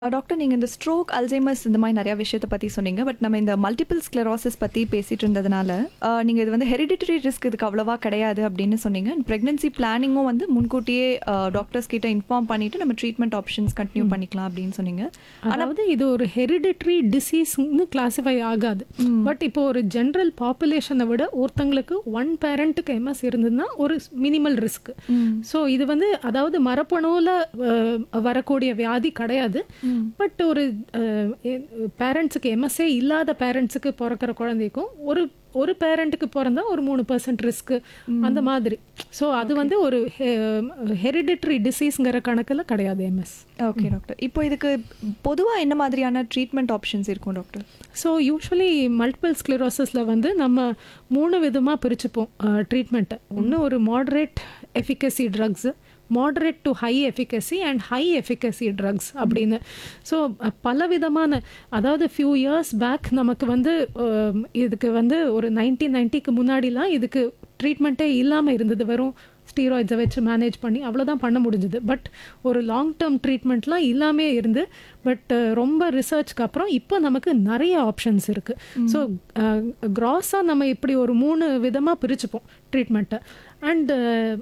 Doctor நீங்க இந்த stroke, Alzheimer's இந்த மாரி நெறைய விஷயத்த பத்தி சொன்னீங்க. பட் நம்ம இந்த மல்டிபிள் ஸ்க்ளெரோசிஸ் பத்தி பேசிட்டு இருந்ததுனால, அ நீங்க இது வந்து ஹெரிடிட்டரி ரிஸ்க் இதுக்கு அவ்வளவா கிடையாது அப்படின்னு சொன்னீங்க. பிரெக்னன்சி பிளானிங்கும் வந்து முன்கூட்டியே அ டாக்டர்ஸ் கிட்ட இன்ஃபார்ம் பண்ணிட்டு நம்ம ட்ரீட்மெண்ட் ஆப்ஷன்ஸ் கன்டின்யூ பண்ணிக்கலாம் அப்படின்னு சொன்னீங்க. ஆனா அதாவது இது ஒரு ஹெரிடிட்டரி டிசீஸ்னு கிளாசிஃபை ஆகாது பட் இப்போ ஒரு ஜென்ரல் பாப்புலேஷனை விட ஒருத்தங்களுக்கு ஒன் பேரண்ட்டுக்கு எம்எஸ் இருந்ததுன்னா ஒரு மினிமல் ரிஸ்க் ம். ஸோ இது வந்து அதாவது மரபணுவில் வரக்கூடிய வியாதி கிடையாது ம். பட் ஒரு பேரண்ட்ஸுக்கு எம்எஸ்ஏ இல்லாத பேரண்ட்ஸுக்கு பிறக்கிற குழந்தைக்கும் ஒரு ஒரு பேரண்ட்டுக்கு பிறந்தா ஒரு மூணு பர்சன்ட் ரிஸ்க் அந்த மாதிரி ஸோ அது வந்து ஒரு ஹெரிடிட்டரி டிசீஸ்ங்கிற கணக்கில் கிடையாது எம்எஸ் ஓகே டாக்டர். இப்போ இதுக்கு பொதுவா என்ன மாதிரியான ட்ரீட்மெண்ட் ஆப்ஷன்ஸ் இருக்கும் டாக்டர்? ஸோ யூஸ்வலி மல்டிபிள் ஸ்க்ளரோசிஸில் வந்து நம்ம மூணு விதமாக பிரிச்சுப்போம் ட்ரீட்மெண்ட்டை ஒன்று ஒரு moderate efficacy drugs moderate to high efficacy and high efficacy drugs அப்படின்னு ஸோ பல விதமான அதாவது ஃபியூ இயர்ஸ் பேக் நமக்கு வந்து அஹ், இதுக்கு வந்து ஒரு நைன்டீன் நைன்ட்டிக்கு முன்னாடிலாம் இதுக்கு ட்ரீட்மெண்ட்டே இல்லாமல் இருந்தது வெறும் ஸ்டீராய்ட்ஸை வச்சு மேனேஜ் பண்ணி அவ்வளோதான் பண்ண முடிஞ்சது பட் ஒரு லாங் டேர்ம் ட்ரீட்மெண்ட்லாம் இல்லாமே இருந்து பட் ரொம்ப ரிசர்ச்க்கு அப்புறம் இப்போ நமக்கு நிறைய ஆப்ஷன்ஸ் இருக்குது ஸோ க்ராஸாக நம்ம இப்படி ஒரு மூணு விதமாக பிரிச்சுப்போம் ட்ரீட்மெண்ட்டை அண்டு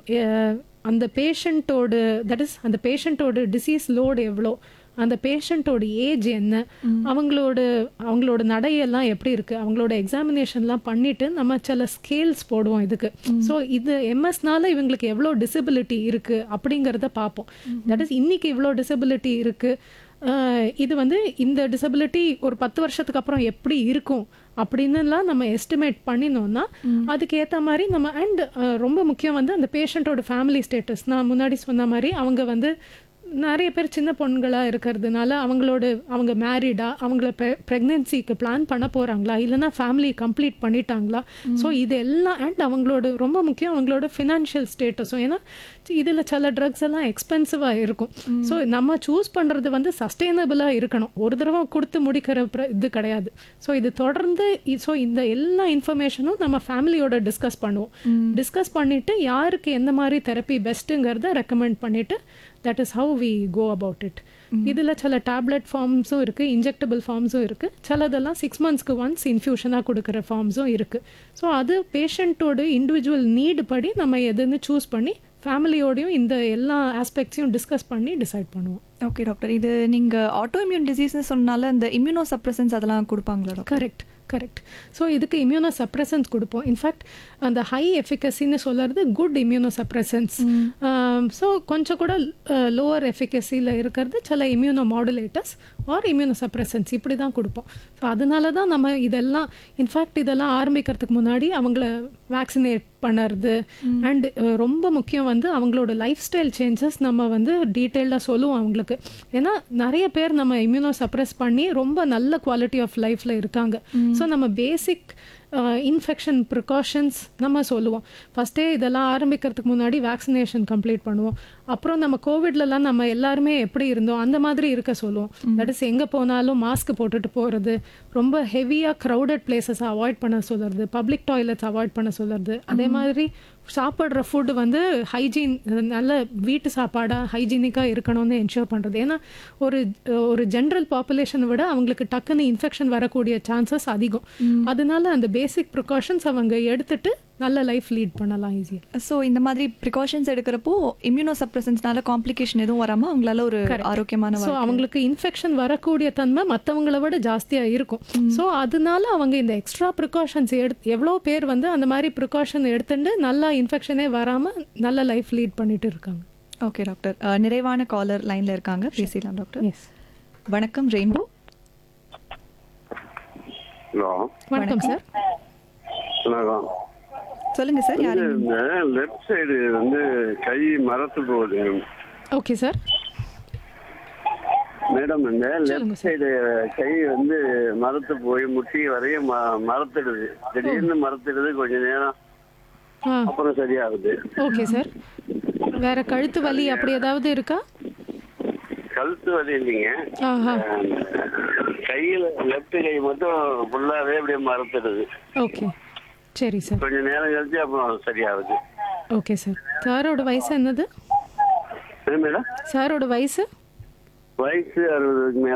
அந்த பேஷண்ட்டோட தட் இஸ் அந்த பேஷண்ட்டோட டிசீஸ் லோடு எவ்வளோ அந்த பேஷண்ட்டோட ஏஜ் என்ன அவங்களோட அவங்களோட நடையெல்லாம் எப்படி இருக்கு அவங்களோட எக்ஸாமினேஷன்லாம் பண்ணிட்டு நம்ம சில ஸ்கேல்ஸ் போடுவோம் இதுக்கு ஸோ இது எம்எஸ்னால இவங்களுக்கு எவ்வளோ டிசபிலிட்டி இருக்கு அப்படிங்கிறத பார்ப்போம் தட் இஸ் இன்னைக்கு இவ்வளோ டிசபிலிட்டி இருக்கு அஹ் இது வந்து இந்த டிசபிலிட்டி ஒரு பத்து வருஷத்துக்கு அப்புறம் எப்படி இருக்கும் அப்படின்னுலாம் நம்ம எஸ்டிமேட் பண்ணினோம்னா அதுக்கு ஏற்ற மாதிரி நம்ம அண்ட் ரொம்ப முக்கியம் வந்து அந்த பேஷண்ட்டோட ஃபேமிலி ஸ்டேட்டஸ் நான் முன்னாடி சொன்ன மாதிரி அவங்க வந்து நிறைய பேர் சின்ன பொண்களாக இருக்கிறதுனால அவங்களோட அவங்க மேரிடா அவங்கள ப்ரெக்னென்சிக்கு பிளான் பண்ண போகிறாங்களா இல்லைன்னா ஃபேமிலி கம்ப்ளீட் பண்ணிட்டாங்களா ஸோ இது எல்லாம் அண்ட் அவங்களோட ரொம்ப முக்கியம் அவங்களோட ஃபினான்ஷியல் ஸ்டேட்டஸும் ஏன்னா இதில் சில ட்ரக்ஸ் எல்லாம் எக்ஸ்பென்சிவாக இருக்கும் ஸோ நம்ம சூஸ் பண்ணுறது வந்து சஸ்டெயினபிளாக இருக்கணும் ஒரு தடவை கொடுத்து முடிக்கிற பிர- இது கிடையாது ஸோ இது தொடர்ந்து ஸோ இந்த எல்லா இன்ஃபர்மேஷனும் நம்ம ஃபேமிலியோட டிஸ்கஸ் பண்ணுவோம் டிஸ்கஸ் பண்ணிட்டு யாருக்கு எந்த மாதிரி தெரப்பி பெஸ்ட்டுங்கிறத ரெக்கமெண்ட் பண்ணிட்டு that is how we go about it இதில் சில டேப்லெட் ஃபார்ம்ஸும் இருக்குது இன்ஜெக்டபிள் ஃபார்ம்ஸும் இருக்குது சிலதெல்லாம் சிக்ஸ் மந்த்ஸ்க்கு ஒன்ஸ் இன்ஃபியூஷனாக கொடுக்குற ஃபார்ம்ஸும் இருக்குது ஸோ அது பேஷண்ட்டோட இண்டிவிஜுவல் நீடு படி நம்ம எதுன்னு சூஸ் பண்ணி ஃபேமிலியோடையும் இந்த எல்லா ஆஸ்பெக்ட்ஸையும் டிஸ்கஸ் பண்ணி டிசைட் பண்ணுவோம் ஓகே டாக்டர். இது நீங்க ஆட்டோ இம்யூன் டிசீஸ்னு சொன்னால இந்த இம்யூனோ சப்ரசன்ஸ் அதெல்லாம் கொடுப்பாங்களா டாக்டர்? கரெக்ட் கரெக்ட் ஸோ இதுக்கு இம்யூனோ சப்ரசன்ஸ் கொடுப்போம் இன்ஃபேக்ட் அந்த ஹை எஃபிகசின்னு சொல்கிறது குட் இம்யூனோ சப்ரசன்ஸ் ஸோ கொஞ்சம் கூட லோவர் எஃபிகசியில் இருக்கிறது சில immunomodulators or immunosuppressants இப்படி தான் கொடுப்போம் ஸோ அதனால தான் நம்ம இதெல்லாம் இன்ஃபேக்ட் இதெல்லாம் ஆரம்பிக்கிறதுக்கு முன்னாடி அவங்கள வேக்சினேட் பண்ணுறது அண்ட் ரொம்ப முக்கியம் வந்து அவங்களோட லைஃப் ஸ்டைல் சேஞ்சஸ் நம்ம வந்து டீட்டெயில்டாக சொல்லுவோம் அவங்களுக்கு ஏன்னா நிறைய பேர் நம்ம இம்யூனோ சப்ரஸ் பண்ணி ரொம்ப நல்ல குவாலிட்டி ஆஃப் லைஃப்பில் இருக்காங்க ஸோ நம்ம பேசிக் இன்ஃபெக்ஷன் ப்ரிகாஷன்ஸ் நம்ம சொல்லுவோம் ஃபஸ்ட்டே இதெல்லாம் ஆரம்பிக்கிறதுக்கு முன்னாடி வேக்சினேஷன் கம்ப்ளீட் பண்ணுவோம் அப்புறம் நம்ம கோவிட்லலாம் நம்ம எல்லாருமே எப்படி இருந்தோம் அந்த மாதிரி இருக்க சொல்லுவோம் தட் இஸ் எங்கே போனாலும் மாஸ்க் போட்டுட்டு போகிறது ரொம்ப ஹெவியாக க்ரௌடட் பிளேசஸ் அவாய்ட் பண்ண சொல்கிறது பப்ளிக் டாய்லெட்ஸ் அவாய்ட் பண்ண சொல்கிறது அதே மாதிரி சாப்பிட்ற ஃபுட்டு வந்து ஹைஜீன் நல்ல வீட்டு சாப்பாடாக ஹைஜீனிக்காக இருக்கணும்னு என்ஷூர் பண்ணுறது ஏன்னா ஒரு ஒரு ஜென்ரல் பாப்புலேஷனை விட அவங்களுக்கு டக்குன்னு இன்ஃபெக்ஷன் வரக்கூடிய சான்சஸ் அதிகம் அதனால அந்த பேசிக் ப்ரிகாஷன்ஸ் அவங்க எடுத்துட்டு நல்ல லைஃப் லீட் பண்ணலாம் ஈஸியாக ஸோ இந்த மாதிரி ப்ரிகாஷன்ஸ் எடுக்கிறப்போ இம்யூனோ சப்ரசன்ஸ்னால காம்ப்ளிகேஷன் எதுவும் வராம அவங்களால ஒரு ஆரோக்கியமான ஸோ அவங்களுக்கு இன்ஃபெக்ஷன் வரக்கூடிய தன்மை மற்றவங்கள விட ஜாஸ்தியாக இருக்கும் ஸோ அதனால அவங்க இந்த எக்ஸ்ட்ரா ப்ரிகாஷன்ஸ் எடுத்து எவ்வளோ பேர் வந்து அந்த மாதிரி ப்ரிகாஷன் எடுத்துட்டு நல்லா இன்ஃபெக்ஷனே வராமல் நல்ல லைஃப் லீட் பண்ணிட்டு இருக்காங்க ஓகே டாக்டர் அஹ், நிறைவான காலர் லைன்ல இருக்காங்க பேசிடலாம் டாக்டர் எஸ் வணக்கம் ரெயின்போ ஹலோ வணக்கம் சார் வணக்கம் சொல்லுங்க சார் யாரு இது இந்த லெஃப்ட் சைடு வந்து கை மரத்து போகுது ஓகே சார் மேடம் இந்த சொல்லுங்க லெஃப்ட் சைடு கை வந்து மரத்து போய் முட்டி வரையும் ம- மரத்திடுது திடீர்னு மரத்திடுது கொஞ்ச நேரம் ஆ அப்புறம் சரியாகுது ஓகே சார் வேற கழுத்து வலி அப்படி ஏதாவது இருக்கா கழுத்து வலி இல்லைங்க ஆஹா அஹ், கையில லெஃப்ட் கை மட்டும் ஃபுல்லாவே அப்படியே மரத்திடுது ஓகே சரி சார் கொஞ்ச நேரம் கழிச்சு அப்புறம் சரியாகுது ஓகே சார் சாரோட வயசு என்னது என்ன மேடம் சாரோட வயசு வயசு அறுபதுக்கு மேல